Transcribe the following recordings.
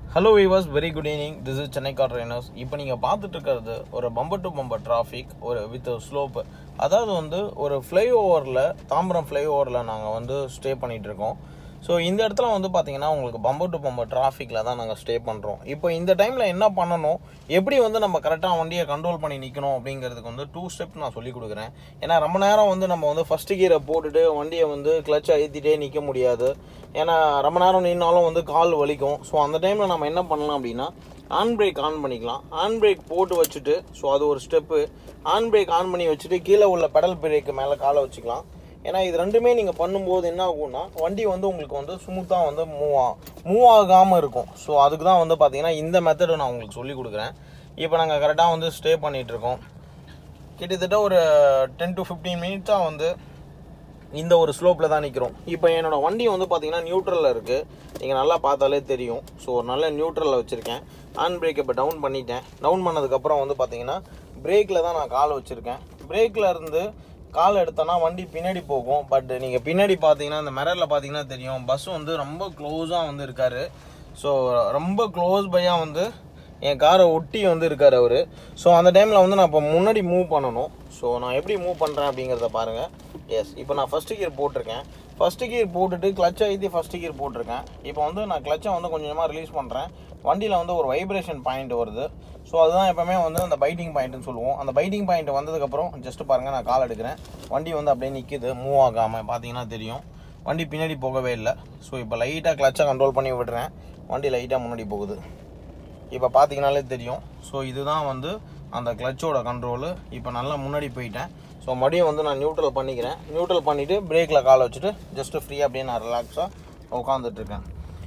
hello viewers very good evening this is Chennai car trainers இப்போ நீங்கள் பார்த்துட்டு இருக்கிறது ஒரு பம்பர் டு பம்பர் டிராஃபிக் ஒரு வித் ஸ்லோப்பு அதாவது வந்து ஒரு ஃப்ளைஓவரில் தாம்பரம் ஃப்ளைஓவரில் நாங்கள் வந்து ஸ்டே பண்ணிகிட்டு இருக்கோம் ஸோ இந்த இடத்துல வந்து பார்த்தீங்கன்னா உங்களுக்கு பம்பர் டு பம்பர் டிராஃபிக்கில் தான் நாங்கள் ஸ்டே பண்ணுறோம் இப்போ இந்த டைமில் என்ன பண்ணணும் எப்படி வந்து நம்ம கரெக்டாக வண்டியை கண்ட்ரோல் பண்ணி நிற்கணும் அப்படிங்கிறதுக்கு வந்து டூ ஸ்டெப் நான் சொல்லி கொடுக்குறேன் ஏன்னா ரொம்ப நேரம் வந்து நம்ம வந்து ஃபஸ்ட்டு கீரை போட்டுட்டு வண்டியை வந்து கிளச் அழுத்திட்டே நிற்க முடியாது ஏன்னா ரொம்ப நேரம் நின்னாலும் வந்து கால் வலிக்கும் ஸோ அந்த டைமில் நம்ம என்ன பண்ணலாம் அப்படின்னா ஆன் பிரேக் ஆன் பண்ணிக்கலாம் ஆன் பிரேக் போட்டு வச்சுட்டு ஸோ அது ஒரு ஸ்டெப்பு ஆன் பிரேக் ஆன் பண்ணி வச்சுட்டு கீழே உள்ள பெடல் பிரேக்கு மேலே காலை வச்சுக்கலாம் ஏன்னா இது ரெண்டுமே நீங்கள் பண்ணும்போது என்ன ஆகும்னா வண்டி வந்து உங்களுக்கு வந்து ஸ்மூத்தாக வந்து மூவ் ஆ மூவ் ஆகாமல் இருக்கும் ஸோ அதுக்கு தான் வந்து பார்த்தீங்கன்னா இந்த மெத்தடு நான் உங்களுக்கு சொல்லி கொடுக்குறேன் இப்போ நாங்கள் கரெக்டாக வந்து ஸ்டே பண்ணிகிட்ருக்கோம் கிட்டத்தட்ட ஒரு டென் டு ஃபிஃப்டீன் மினிட்ஸாக வந்து இந்த ஒரு ஸ்லோப்பில் தான் நிற்கிறோம் இப்போ என்னோட வண்டி வந்து பார்த்தீங்கன்னா நியூட்ரலில் இருக்குது நீங்கள் நல்லா பார்த்தாலே தெரியும் ஸோ ஒரு நல்ல நியூட்ரலில் வச்சுருக்கேன் ஹேண்ட் பிரேக் இப்போ டவுன் பண்ணிட்டேன் டவுன் பண்ணதுக்கப்புறம் வந்து பார்த்தீங்கன்னா பிரேக்கில் தான் நான் கால் வச்சுருக்கேன் பிரேக்கில் இருந்து கால் எடுத்தோன்னா வண்டி பின்னாடி போகும் பட் நீங்கள் பின்னாடி பார்த்தீங்கன்னா இந்த மிரரில் பார்த்தீங்கன்னா தெரியும் பஸ் வந்து ரொம்ப க்ளோஸாக வந்து இருக்கார் ஸோ ரொம்ப க்ளோஸ் பையாக வந்து என் காரை ஒட்டி வந்து இருக்கார் அவர் ஸோ அந்த டைமில் வந்து நான் இப்போ முன்னாடி மூவ் பண்ணணும் ஸோ நான் எப்படி மூவ் பண்ணுறேன் அப்படிங்கிறத பாருங்கள் எஸ் இப்போ நான் ஃபஸ்ட்டு கியர் போட்டிருக்கேன் ஃபஸ்ட்டு கியர் போட்டுட்டு கிளச்சை ஐத்தி ஃபஸ்ட்டு கியர் போட்டிருக்கேன் இப்போ வந்து நான் கிளச்சை வந்து கொஞ்சமாக ரிலீஸ் பண்ணுறேன் வண்டியில் வந்து ஒரு வைப்ரேஷன் பாயிண்ட் வருது ஸோ அதுதான் எப்போவுமே வந்து அந்த பைட்டிங் பாயிண்ட்னு சொல்லுவோம் அந்த பைட்டிங் பாயிண்ட் வந்ததுக்கப்புறம் ஜஸ்ட் பாருங்கள் நான் கால் எடுக்கிறேன் வண்டி வந்து அப்படியே நிற்கிது மூவ் ஆகாமல் பார்த்தீங்கன்னா தெரியும் வண்டி பின்னாடி போகவே இல்லை ஸோ இப்போ லைட்டாக கிளச்சை கண்ட்ரோல் பண்ணி விடுறேன் வண்டி லைட்டாக முன்னாடி போகுது இப்போ பார்த்தீங்கனாலே தெரியும் ஸோ இதுதான் வந்து அந்த கிளச்சோட கண்ட்ரோலு இப்போ நல்லா முன்னாடி போயிட்டேன் ஸோ மறுபடியும் வந்து நான் நியூட்ரல் பண்ணிக்கிறேன் நியூட்ரல் பண்ணிவிட்டு பிரேக்கில் காலை வச்சுட்டு ஜஸ்ட்டு ஃப்ரீயாக அப்படியே நான் ரிலாக்ஸாக உட்காந்துட்ருக்கேன்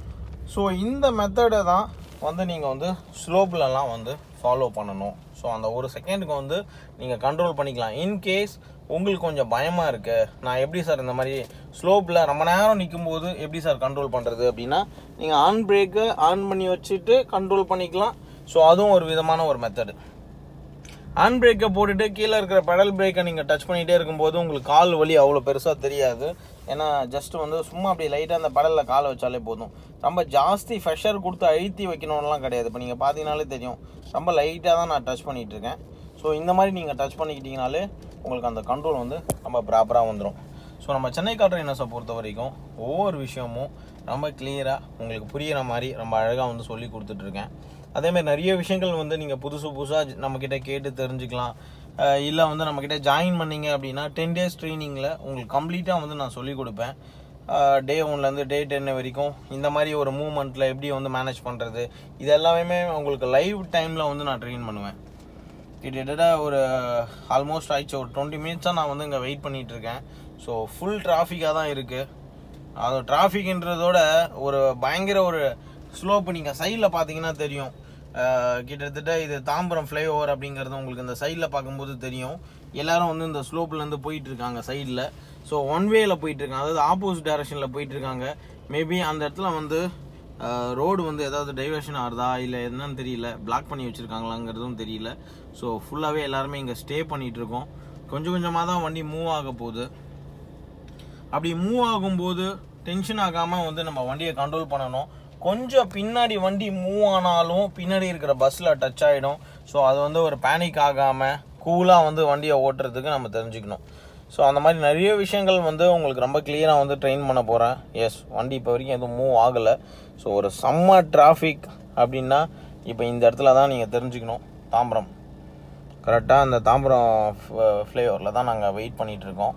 ஸோ இந்த மெத்தடை தான் வந்து நீங்கள் வந்து ஸ்லோப்லலாம் வந்து ஃபாலோ பண்ணணும் ஸோ அந்த ஒரு செகண்டுக்கு வந்து நீங்கள் கண்ட்ரோல் பண்ணிக்கலாம் இன்கேஸ் உங்களுக்கு கொஞ்சம் பயமாக இருக்குது நான் எப்படி சார் இந்த மாதிரி ஸ்லோப்பில் ரொம்ப நேரம் நிற்கும்போது எப்படி சார் கண்ட்ரோல் பண்ணுறது அப்படின்னா நீங்கள் ஆன் பிரேக்கை ஆன் பண்ணி வச்சுட்டு கண்ட்ரோல் பண்ணிக்கலாம் ஸோ அதுவும் ஒரு விதமான ஒரு மெத்தடு ஹேண்ட் பிரேக்கை போட்டுட்டு கீழே இருக்கிற பெடல் பிரேக்கை நீங்கள் டச் பண்ணிகிட்டே இருக்கும்போது உங்களுக்கு கால் வலி அவ்வளோ பெருசாக தெரியாது ஏன்னா ஜஸ்ட் வந்து சும்மா அப்படி லைட்டாக அந்த பெடலில் காலை வச்சாலே போதும் ரொம்ப ஜாஸ்தி ப்ரெஷர் கொடுத்து அழுத்தி வைக்கணும்லாம் கிடையாது இப்போ நீங்கள் பார்த்தீங்கனாலே தெரியும் ரொம்ப லைட்டாக தான் நான் டச் பண்ணிகிட்டு இருக்கேன் ஸோ இந்த மாதிரி நீங்கள் டச் பண்ணிக்கிட்டீங்கனாலே உங்களுக்கு அந்த கண்ட்ரோல் வந்து ரொம்ப ப்ராப்பராக வந்துடும் ஸோ நம்ம சென்னை கார் ட்ரைனர்ஸை பொறுத்த வரைக்கும் ஒவ்வொரு விஷயமும் ரொம்ப கிளியராக உங்களுக்கு புரிகிற மாதிரி ரொம்ப அழகாக வந்து சொல்லி கொடுத்துட்ருக்கேன் அதேமாதிரி நிறைய விஷயங்கள் வந்து நீங்கள் புதுசு புதுசாக நம்மக்கிட்ட கேட்டு தெரிஞ்சுக்கலாம் இல்லை வந்து நம்மக்கிட்ட ஜாயின் பண்ணீங்க அப்படின்னா டென் டேஸ் ட்ரைனிங்கில் உங்களுக்கு கம்ப்ளீட்டாக வந்து நான் சொல்லிக் கொடுப்பேன் டே ஒன்லேருந்து டே டென் வரைக்கும் இந்த மாதிரி ஒரு மூமெண்ட்டில் எப்படி வந்து மேனேஜ் பண்ணுறது இது எல்லாமே உங்களுக்கு லைவ் டைமில் வந்து நான் ட்ரெயின் பண்ணுவேன் கிட்டத்தட்ட ஒரு ஆல்மோஸ்ட் ஆயிடுச்சு ஒரு டுவெண்ட்டி மினிட்ஸாக நான் வந்து இங்கே வெயிட் பண்ணிகிட்டு இருக்கேன் ஸோ ஃபுல் டிராஃபிக்காக தான் இருக்குது அது டிராஃபிக்ன்றதோட ஒரு பயங்கர ஒரு ஸ்லோப்பு நீங்கள் சைடில் பார்த்தீங்கன்னா தெரியும் கிட்டத்தட்ட இது தாம்பரம் ஃப்ளைஓவர் அப்படிங்கிறது உங்களுக்கு இந்த சைடில் பார்க்கும்போது தெரியும் எல்லாரும் வந்து இந்த ஸ்லோப்லேருந்து போயிட்டு இருக்காங்க சைடில் ஸோ ஒன் வேல போயிட்டு இருக்காங்க அதாவது ஆப்போசிட் டைரக்ஷனில் போயிட்டு இருக்காங்க மேபி அந்த இடத்துல வந்து ரோடு வந்து ஏதாவது டைவர்ஷன் ஆகுதா இல்லை என்னன்னு தெரியல பிளாக் பண்ணி வச்சுருக்காங்களாங்கிறதும் தெரியல ஸோ ஃபுல்லாகவே எல்லாருமே இங்கே ஸ்டே பண்ணிகிட்டு இருக்கோம் கொஞ்சம் கொஞ்சமாக தான் வண்டி மூவ் ஆக போகுது அப்படி மூவ் ஆகும்போது டென்ஷன் ஆகாமல் வந்து நம்ம வண்டியை கண்ட்ரோல் பண்ணணும் கொஞ்சம் பின்னாடி வண்டி மூவ் ஆனாலும் பின்னாடி இருக்கிற பஸ்ஸில் டச் ஆகிடும் ஸோ அது வந்து ஒரு பேனிக் ஆகாமல் கூலாக வந்து வண்டியை ஓட்டுறதுக்கு நம்ம தெரிஞ்சுக்கணும் ஸோ அந்த மாதிரி நிறைய விஷயங்கள் வந்து உங்களுக்கு ரொம்ப கிளியராக வந்து ட்ரெயின் பண்ண போகிறேன் எஸ் வண்டி இப்போ வரைக்கும் எதுவும் மூவ் ஆகலை ஸோ ஒரு செம்ம டிராஃபிக் அப்படின்னா இப்போ இந்த இடத்துல தான் நீங்கள் தெரிஞ்சுக்கணும் தாம்பரம் கரெக்டாக அந்த தாம்பரம் ஃப்ளேவரில் தான் நாங்கள் வெயிட் பண்ணிகிட்ருக்கோம்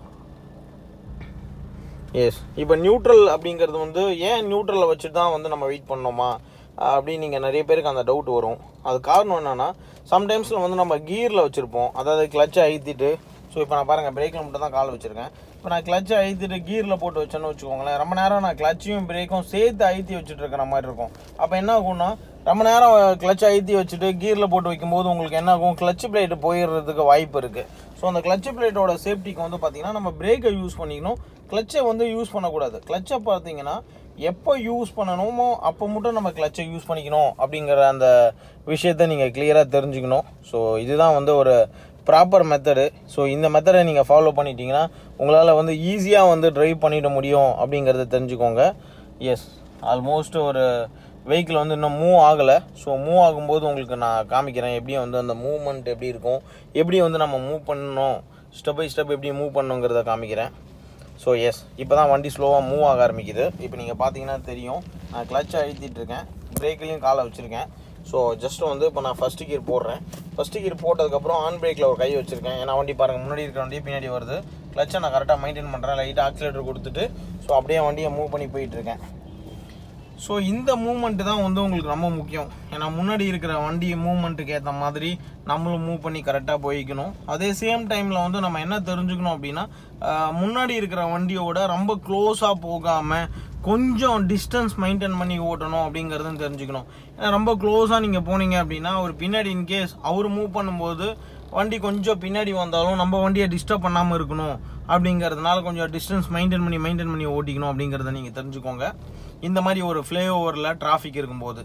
எஸ் இப்போ நியூட்ரல் அப்படிங்கிறது வந்து ஏன் நியூட்ரலில் வச்சுட்டு தான் வந்து நம்ம வெயிட் பண்ணோமா அப்படின்னு நீங்கள் நிறைய பேருக்கு அந்த டவுட் வரும் அது காரணம் என்னென்னா சம்டைம்ஸில் வந்து நம்ம கீரில் வச்சுருப்போம் அதாவது கிளச்சை அழுத்திட்டு ஸோ இப்போ நான் பாருங்கள் பிரேக்கில் மட்டும் தான் கால் வச்சுருக்கேன் இப்போ நான் கிளச்சை அழுத்திட்டு கீரில் போட்டு வச்சேன்னு வச்சுக்கோங்களேன் ரொம்ப நேரம் நான் கிளச்சையும் பிரேக்கும் சேர்த்து அழுத்தி வச்சுட்டு இருக்கிற மாதிரி இருக்கும் அப்போ என்ன ஆகும்னா ரொம்ப நேரம் கிளச் அழுத்தி வச்சுட்டு கீரில் போட்டு வைக்கும்போது உங்களுக்கு என்ன ஆகும் கிளச் பிளேட்டு போயிடுறதுக்கு வாய்ப்பு இருக்குது ஸோ அந்த கிளச் பிளேட்டோட சேஃப்டிக்கு வந்து பார்த்திங்கன்னா நம்ம பிரேக்கை யூஸ் பண்ணிக்கணும் கிளச்சை வந்து யூஸ் பண்ணக்கூடாது கிளச்சை பார்த்தீங்கன்னா எப்போ யூஸ் பண்ணணுமோ அப்போ மட்டும் நம்ம கிளச்சை யூஸ் பண்ணிக்கணும் அப்படிங்கிற அந்த விஷயத்த நீங்கள் கிளியராக தெரிஞ்சுக்கணும் ஸோ இதுதான் வந்து ஒரு ப்ராப்பர் மெத்தடு ஸோ இந்த மெத்தடை நீங்கள் ஃபாலோ பண்ணிட்டீங்கன்னா உங்களால் வந்து ஈஸியாக வந்து ட்ரைவ் பண்ணிட முடியும் அப்படிங்கிறத தெரிஞ்சுக்கோங்க எஸ் ஆல்மோஸ்ட் ஒரு வெஹிக்கிள் வந்து இன்னும் மூவ் ஆகலை ஸோ மூவ் ஆகும்போது உங்களுக்கு நான் காமிக்கிறேன் எப்படி வந்து அந்த மூவ்மெண்ட் எப்படி இருக்கும் எப்படி வந்து நம்ம மூவ் பண்ணணும் ஸ்டெப் பை ஸ்டெப் எப்படி மூவ் பண்ணணுங்கிறத காமிக்கிறேன் ஸோ எஸ் இப்போ தான் வண்டி ஸ்லோவாக மூவ் ஆக ஆரம்பிக்குது இப்போ நீங்கள் பார்த்தீங்கன்னா தெரியும் நான் கிளச்சை அழுத்திட்டு இருக்கேன் பிரேக்லேயும் காலை வச்சுருக்கேன் ஸோ ஜஸ்ட் வந்து இப்போ நான் ஃபஸ்ட்டு கீர் போடுறேன் ஃபஸ்ட்டு கீர் போட்டதுக்கப்புறம் ஆன் பிரேக்கில் ஒரு கை வச்சுருக்கேன் ஏன்னா வண்டி பாருங்கள் முன்னாடி இருக்கிற வண்டி பின்னாடி வருது கிளச்சை நான் கரெக்டாக மெயின்டைன் பண்ணுறேன் லைட்டாக ஆக்சிலேட்டர் கொடுத்துட்டு ஸோ அப்படியே வண்டியை மூவ் பண்ணி போயிட்டுருக்கேன் ஸோ இந்த மூமெண்ட்டு தான் வந்து உங்களுக்கு ரொம்ப முக்கியம் ஏன்னா முன்னாடி இருக்கிற வண்டி மூவ்மெண்ட்டுக்கு ஏற்ற மாதிரி நம்மளும் மூவ் பண்ணி கரெக்டாக போய்க்கணும் அதே சேம் டைமில் வந்து நம்ம என்ன தெரிஞ்சுக்கணும் அப்படின்னா ஆஹ், முன்னாடி இருக்கிற வண்டியோட ரொம்ப க்ளோஸாக போகாமல் கொஞ்சம் டிஸ்டன்ஸ் மெயின்டைன் பண்ணி ஓட்டணும் அப்படிங்கிறதும் தெரிஞ்சுக்கணும் ஏன்னா ரொம்ப க்ளோஸாக நீங்கள் போனீங்க அப்படின்னா ஒரு பின்னாடி இன்கேஸ் அவர் மூவ் பண்ணும்போது வண்டி கொஞ்சம் பின்னாடி வந்தாலும் நம்ம வண்டியை டிஸ்டர்ப் பண்ணாமல் இருக்கணும் அப்படிங்கிறதுனால கொஞ்சம் டிஸ்டன்ஸ் மெயின்டைன் பண்ணி மெயின்டைன் பண்ணி ஓட்டிக்கணும் அப்படிங்கிறத நீங்கள் தெரிஞ்சுக்கோங்க இந்த மாதிரி ஒரு ஃப்ளை ஓவரில் டிராஃபிக் இருக்கும்போது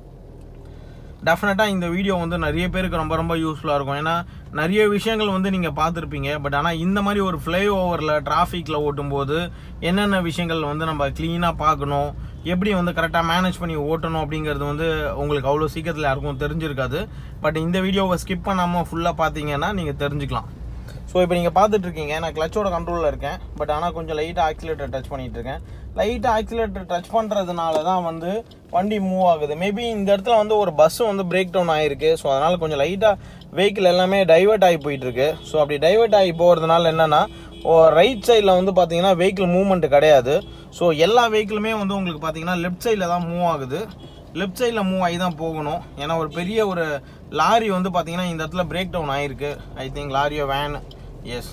டெஃபினட்டாக இந்த வீடியோ வந்து நிறைய பேருக்கு ரொம்ப ரொம்ப யூஸ்ஃபுல்லாக இருக்கும் ஏன்னா நிறைய விஷயங்கள் வந்து நீங்கள் பார்த்துருப்பீங்க பட் ஆனால் இந்த மாதிரி ஒரு ஃப்ளை ஓவரில் டிராஃபிக்கில் ஓட்டும்போது என்னென்ன விஷயங்கள் வந்து நம்ம க்ளீனாக பார்க்கணும் எப்படி வந்து கரெக்டாக மேனேஜ் பண்ணி ஓட்டணும் அப்படிங்கிறது வந்து உங்களுக்கு அவ்வளோ சீக்கிரத்தில் யாருக்கும் தெரிஞ்சிருக்காது பட் இந்த வீடியோவை ஸ்கிப் பண்ணாமல் ஃபுல்லாக பார்த்தீங்கன்னா நீங்கள் தெரிஞ்சுக்கலாம் ஸோ இப்போ நீங்கள் பார்த்துட்டு இருக்கீங்க நான் கிளச்சோட கண்ட்ரோலில் இருக்கேன் பட் ஆனால் கொஞ்சம் லைட்டாக ஆக்சிலேட்டர் டச் பண்ணிட்டு இருக்கேன் லைட்டாக ஆக்சிலேட்டர் டச் பண்ணுறதுனால தான் வந்து வண்டி மூவ் ஆகுது மேபி இந்த இடத்துல வந்து ஒரு பஸ் வந்து பிரேக் டவுன் ஆயிருக்கு ஸோ அதனால் கொஞ்சம் லைட்டாக வெஹிக்கிள் எல்லாமே டைவர்ட் ஆகி போயிட்டு இருக்கு ஸோ அப்படி டைவர்ட் ஆகி போகிறதுனால என்னன்னா ரைட் சைடில் வந்து பார்த்தீங்கன்னா வெஹிக்கிள் மூவ்மெண்ட் கிடையாது ஸோ எல்லா வெஹிக்கிளுமே வந்து உங்களுக்கு பார்த்தீங்கன்னா லெஃப்ட் சைடில் தான் மூவ் ஆகுது லெஃப்ட் சைடில் மூவ் ஆகி தான் போகணும் ஏன்னா ஒரு பெரிய ஒரு லாரி வந்து பார்த்தீங்கன்னா இந்த இடத்துல பிரேக் டவுன் ஆயிருக்கு ஐ திங்க் லாரியோ வேன் எஸ்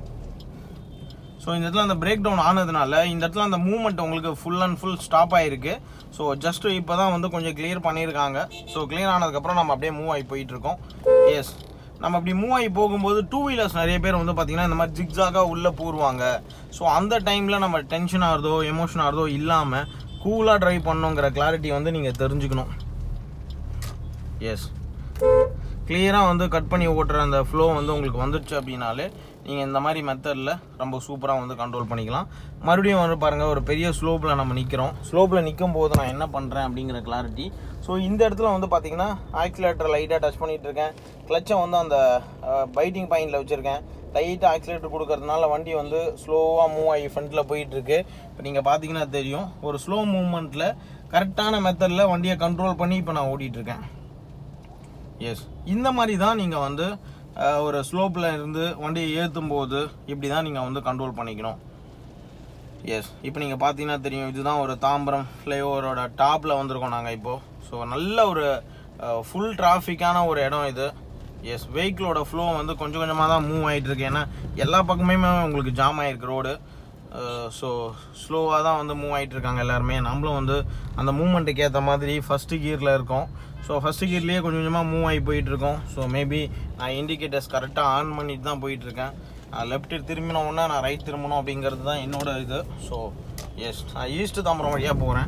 ஸோ இந்த இடத்துல அந்த பிரேக் டவுன் ஆனதுனால இந்த இடத்துல அந்த மூவ்மெண்ட் உங்களுக்கு ஃபுல் அண்ட் ஃபுல் ஸ்டாப் ஆயிருக்கு ஸோ ஜஸ்ட் இப்போ தான் வந்து கொஞ்சம் கிளியர் பண்ணியிருக்காங்க ஸோ கிளியர் ஆனதுக்கப்புறம் நம்ம அப்படியே மூவ் ஆகி போயிட்டு இருக்கோம் எஸ் நம்ம அப்படி மூவ் ஆகி போகும்போது டூ வீலர்ஸ் நிறைய பேர் வந்து பார்த்தீங்கன்னா இந்த மாதிரி ஜிக்ஸாகாக உள்ளே பூருவாங்க ஸோ அந்த டைமில் நம்ம டென்ஷன் ஆகிறதோ எமோஷன் ஆகிறதோ இல்லாமல் கூலாக ட்ரைவ் பண்ணணுங்கிற கிளாரிட்டி வந்து நீங்கள் தெரிஞ்சுக்கணும் எஸ் கிளியராக வந்து கட் பண்ணி ஓட்டுற அந்த ஃப்ளோ வந்து உங்களுக்கு வந்துடுச்சு அப்படின்னாலே நீங்கள் இந்த மாதிரி மெத்தடில் ரொம்ப சூப்பராக வந்து கண்ட்ரோல் பண்ணிக்கலாம் மறுபடியும் வந்து பாருங்கள் ஒரு பெரிய ஸ்லோப்பில் நம்ம நிற்கிறோம் ஸ்லோப்பில் நிற்கும் போது நான் என்ன பண்ணுறேன் அப்படிங்கிற கிளாரிட்டி ஸோ இந்த இடத்துல வந்து பார்த்தீங்கன்னா ஆக்சிலேட்டர் லைட்டாக டச் பண்ணிட்டு இருக்கேன் கிளச்சை வந்து அந்த பைட்டிங் பாயிண்டில் வச்சுருக்கேன் லைட்டாக ஆக்சிலேட்டர் கொடுக்கறதுனால வண்டி வந்து ஸ்லோவாக மூவ் ஆகி ஃப்ரண்ட்டில் போயிட்டுருக்கு இப்போ நீங்கள் பார்த்தீங்கன்னா தெரியும் ஒரு ஸ்லோ மூவ்மெண்ட்டில் கரெக்டான மெத்தடில் வண்டியை கண்ட்ரோல் பண்ணி இப்போ நான் ஓட்டிகிட்டு இருக்கேன் எஸ் இந்த மாதிரி தான் நீங்கள் வந்து அஹ், ஒரு ஸ்லோப்பில் இருந்து வண்டியை ஏற்றும் போது இப்படி தான் நீங்கள் வந்து கண்ட்ரோல் பண்ணிக்கணும் எஸ் இப்போ நீங்கள் பார்த்தீங்கன்னா தெரியும் இதுதான் ஒரு தாம்பரம் ஃப்ளைஓவரோட டாப்பில் வந்திருக்கோம் நாங்கள் இப்போது ஸோ நல்ல ஒரு ஃபுல் டிராஃபிக்கான ஒரு இடம் இது எஸ் வெஹிக்கிளோட ஃப்ளோ வந்து கொஞ்சம் கொஞ்சமாக தான் மூவ் ஆகிட்டு இருக்கு ஏன்னா எல்லா பக்கமே உங்களுக்கு ஜாம் ஆகிருக்கு ரோடு ஸோ ஸ்லோவாக தான் வந்து மூவ் ஆகிட்டு இருக்காங்க எல்லாருமே நம்மளும் வந்து அந்த மூமெண்ட்டுக்கு ஏற்ற மாதிரி ஃபஸ்ட்டு கியரில் இருக்கோம் ஸோ ஃபஸ்ட்டு கியர்லேயே கொஞ்சம் கொஞ்சமாக மூவ் ஆகி போயிட்டு இருக்கோம் ஸோ மேபி நான் இண்டிகேட்டர்ஸ் கரெக்டாக ஆன் பண்ணிட்டு தான் போயிட்டு இருக்கேன் லெஃப்ட் திரும்பின உடனே நான் ரைட் திரும்பணும் அப்படிங்கிறது தான் என்னோட இது ஸோ எஸ் நான் ஈஸ்ட் தாம்பரம் வழியாக போகிறேன்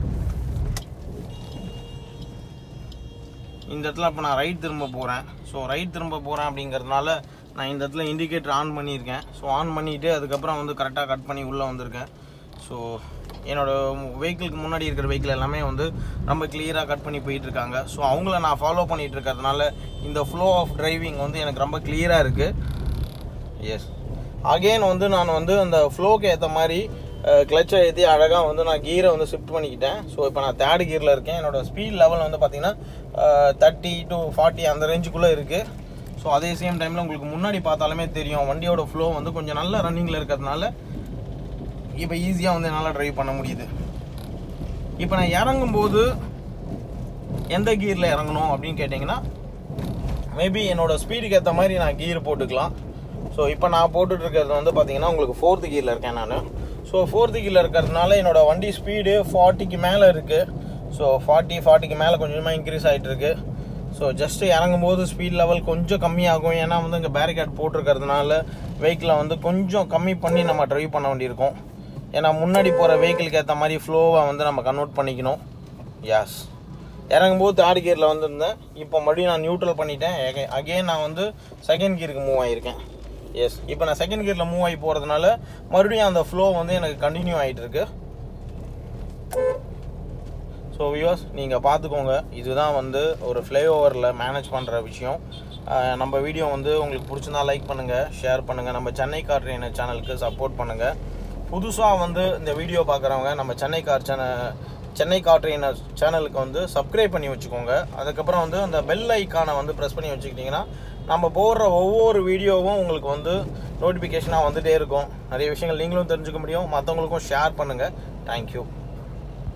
இந்த இடத்துல இப்போ நான் ரைட் திரும்ப போகிறேன் ஸோ ரைட் திரும்ப போகிறேன் அப்படிங்கிறதுனால நான் இந்த இடத்துல இண்டிகேட்டர் ஆன் பண்ணியிருக்கேன் ஸோ ஆன் பண்ணிவிட்டு அதுக்கப்புறம் வந்து கரெக்டாக கட் பண்ணி உள்ளே வந்திருக்கேன் ஸோ என்னோட வெஹிக்கிளுக்கு முன்னாடி இருக்கிற வெஹிக்கிள் எல்லாமே வந்து ரொம்ப கிளியராக கட் பண்ணி போயிட்டு இருக்காங்க ஸோ அவங்கள நான் ஃபாலோ பண்ணிட்டு இருக்கிறதுனால இந்த ஃப்ளோ ஆஃப் டிரைவிங் வந்து எனக்கு ரொம்ப கிளியராக இருக்குது எஸ் அகெயின் வந்து நான் வந்து அந்த ஃப்ளோக்கு ஏற்ற மாதிரி கிளச்சை ஏற்றி அழகாக வந்து நான் கீரை வந்து ஷிஃப்ட் பண்ணிக்கிட்டேன் ஸோ இப்போ நான் தேர்ட் கியரில் இருக்கேன் என்னோட ஸ்பீட் லெவல் வந்து பார்த்தீங்கன்னா தேர்ட்டி டு ஃபார்ட்டி அந்த ரேஞ்சுக்குள்ளே இருக்குது ஸோ அதே சேம் டைமில் உங்களுக்கு முன்னாடி பார்த்தாலுமே தெரியும் வண்டியோட ஃப்ளோ வந்து கொஞ்சம் நல்ல ரன்னிங்கில் இருக்கிறதுனால இப்போ ஈஸியாக வந்து என்னால் ட்ரைவ் பண்ண முடியுது இப்போ நான் இறங்கும்போது எந்த கியரில் இறங்கணும் அப்படின்னு கேட்டிங்கன்னா மேபி என்னோட ஸ்பீடுக்கு ஏற்ற மாதிரி நான் கியர் போட்டுக்கலாம் ஸோ இப்போ நான் போட்டுட்டு இருக்கிறது வந்து பார்த்தீங்கன்னா உங்களுக்கு ஃபோர்த்து கியரில் இருக்கேன் நான் ஸோ ஃபோர்த்து கியரில் இருக்கிறதுனால என்னோட வண்டி ஸ்பீடு ஃபார்ட்டிக்கு மேலே இருக்குது ஸோ ஃபார்ட்டி ஃபார்ட்டிக்கு மேலே கொஞ்சமாக இன்க்ரீஸ் ஆகிட்டு இருக்கு ஸோ ஜஸ்ட் இறங்கும்போது ஸ்பீட் லெவல் கொஞ்சம் கம்மியாகும் ஏன்னா வந்து இங்கே பேரிகேட் போட்டிருக்கிறதுனால வெஹிக்கிளை வந்து கொஞ்சம் கம்மி பண்ணி நம்ம ட்ரைவ் பண்ண வேண்டியிருக்கும் ஏன்னா முன்னாடி போகிற வெஹிக்கிளுக்கு ஏற்ற மாதிரி ஃப்ளோவை வந்து நம்ம கன்வெர்ட் பண்ணிக்கணும் யாஸ் இறங்கும்போது தேர்ட் கியரில் வந்திருந்தேன் இப்போ மறுபடியும் நான் நியூட்ரல் பண்ணிட்டேன் அகைன் நான் வந்து செகண்ட் கியருக்கு மூவ் ஆகியிருக்கேன் எஸ் இப்போ நான் செகண்ட் கியரில் மூவ் ஆகி போகிறதுனால மறுபடியும் அந்த ஃப்ளோ வந்து எனக்கு கண்டினியூ ஆகிட்டு இருக்கு ஸோ வியூவர்ஸ் நீங்கள் பார்த்துக்கோங்க இதுதான் வந்து ஒரு ஃப்ளைஓவரில் மேனேஜ் பண்ணுற விஷயம் அஹ் நம்ம வீடியோ வந்து உங்களுக்கு பிடிச்சிருந்தா லைக் பண்ணுங்கள் ஷேர் பண்ணுங்கள் நம்ம சென்னை கார் ட்ரெயினர் சேனலுக்கு சப்போர்ட் பண்ணுங்கள் புதுசாக வந்து இந்த வீடியோ பார்க்குறவங்க நம்ம Chennai car channel Chennai car trainer சேனலுக்கு வந்து சப்ஸ்கிரைப் பண்ணி வச்சுக்கோங்க அதுக்கப்புறம் வந்து அந்த பெல் ஐக்கானை வந்து ப்ரெஸ் பண்ணி வச்சுக்கிட்டிங்கன்னா நம்ம போடுற ஒவ்வொரு வீடியோவும் உங்களுக்கு வந்து நோட்டிஃபிகேஷனாக வந்துகிட்டே இருக்கும் நிறைய விஷயங்கள் நீங்களும் தெரிஞ்சுக்க முடியும் மற்றவங்களுக்கும் ஷேர் பண்ணுங்கள் தேங்க்யூ